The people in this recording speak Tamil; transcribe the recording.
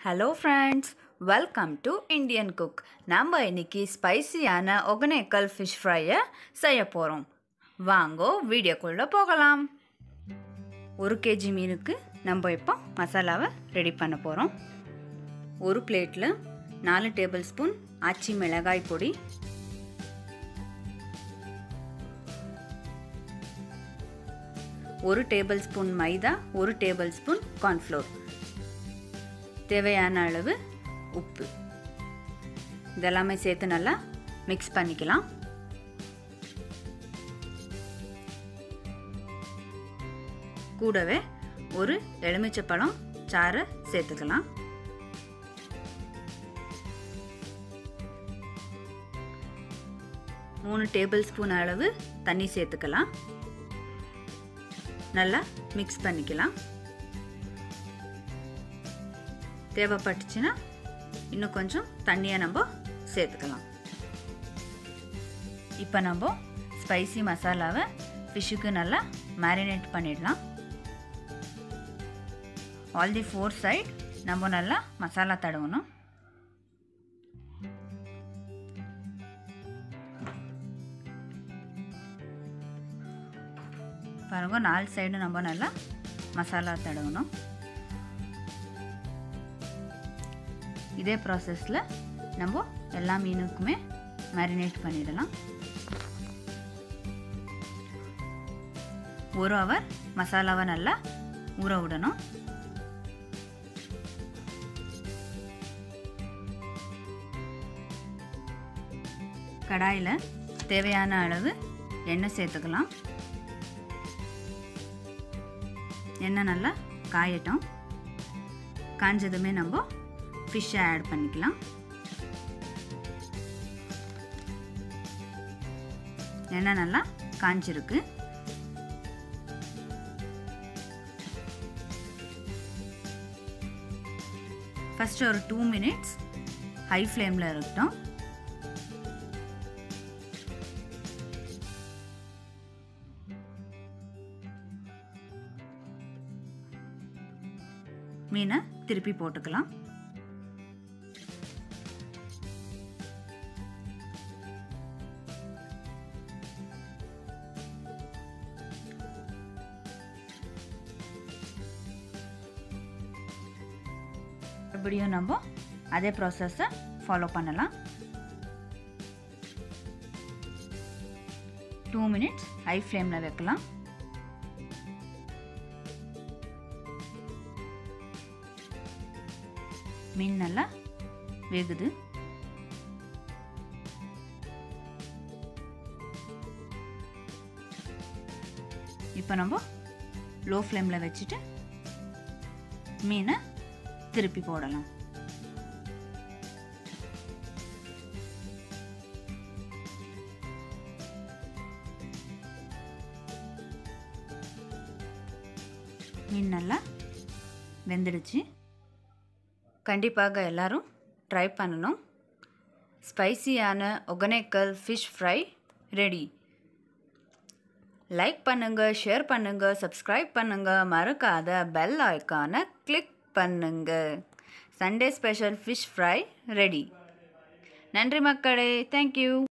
hello friends welcome to Indian cook நம்ம இன்னைக்கு ஸ்பைசியான ஒகனேக்கல் ஃபிஷ் ஃப்ரையை செய்ய போகிறோம் வாங்கோ வீடியோக்குள்ளே போகலாம் ஒரு கேஜி மீனுக்கு நம்ம இப்போ மசாலாவை ரெடி பண்ண போகிறோம் ஒரு பிளேட்டில் நாலு டேபிள் ஸ்பூன் ஆச்சி மிளகாய் பொடி ஒரு டேபிள் ஸ்பூன் மைதா ஒரு டேபிள் ஸ்பூன் கார்ன்ஃப்ளோர் தேவையான அளவு உப்பு இதெல்லாமே சேர்த்து நல்லா மிக்ஸ் பண்ணிக்கலாம் கூடவே ஒரு எலுமிச்சப்பழம் சாறை சேர்த்துக்கலாம் மூணு டேபிள் ஸ்பூன் அளவு தண்ணி சேர்த்துக்கலாம் நல்லா மிக்ஸ் பண்ணிக்கலாம் தேவைப்பட்டுச்சுன்னா இன்னும் கொஞ்சம் தண்ணியை நம்ம சேர்த்துக்கலாம் இப்போ நம்ம ஸ்பைசி மசாலாவை ஃபிஷ்ஷுக்கு நல்லா மேரினேட் பண்ணிடலாம் ஆல் தி ஃபோர் சைட் நம்ம நல்லா மசாலா தடவணும் பாருங்க நாலு சைடு நம்ம நல்லா மசாலா தடவணும் இதே ப்ராசஸில் நம்ம எல்லா மீனுக்குமே மேரினேட் பண்ணிடலாம் ஒரு ஹவர் மசாலாவை நல்லா ஊற விடணும் கடாயில் தேவையான அளவு எண்ணெய் சேர்த்துக்கலாம் எண்ணெய் நல்லா காயட்டும் காஞ்சதுமே நம்ம ஃபிஷ்ஷை ஆட் பண்ணிக்கலாம் எண்ணெய் நல்லா காஞ்சிருக்கு ஃபஸ்ட் ஒரு டூ மினிட்ஸ் ஹை ஃப்ளேமில் இருக்கட்டும் மீனை திருப்பி போட்டுக்கலாம் மறுபடியும் நம்ம அதே ப்ராசஸை ஃபாலோ பண்ணலாம் டூ மினிட்ஸ் ஹை ஃப்ளேமில் வைக்கலாம் மீன் நல்லா வேகுது இப்போ நம்ம லோ ஃப்ளேமில் வச்சுட்டு மீனை திருப்பி போடலாம் மீன் நல்லா வெந்துடுச்சு கண்டிப்பாக எல்லாரும் ட்ரை பண்ணணும் ஸ்பைசியான Hogenakkal fish fry ready like பண்ணுங்கள் ஷேர் பண்ணுங்கள் சப்ஸ்கிரைப் பண்ணுங்கள் மறக்காத பெல் ஐக்கானை கிளிக் பண்ணுங்கள் Sunday special fish fry ready நன்றி மக்களே தேங்க்யூ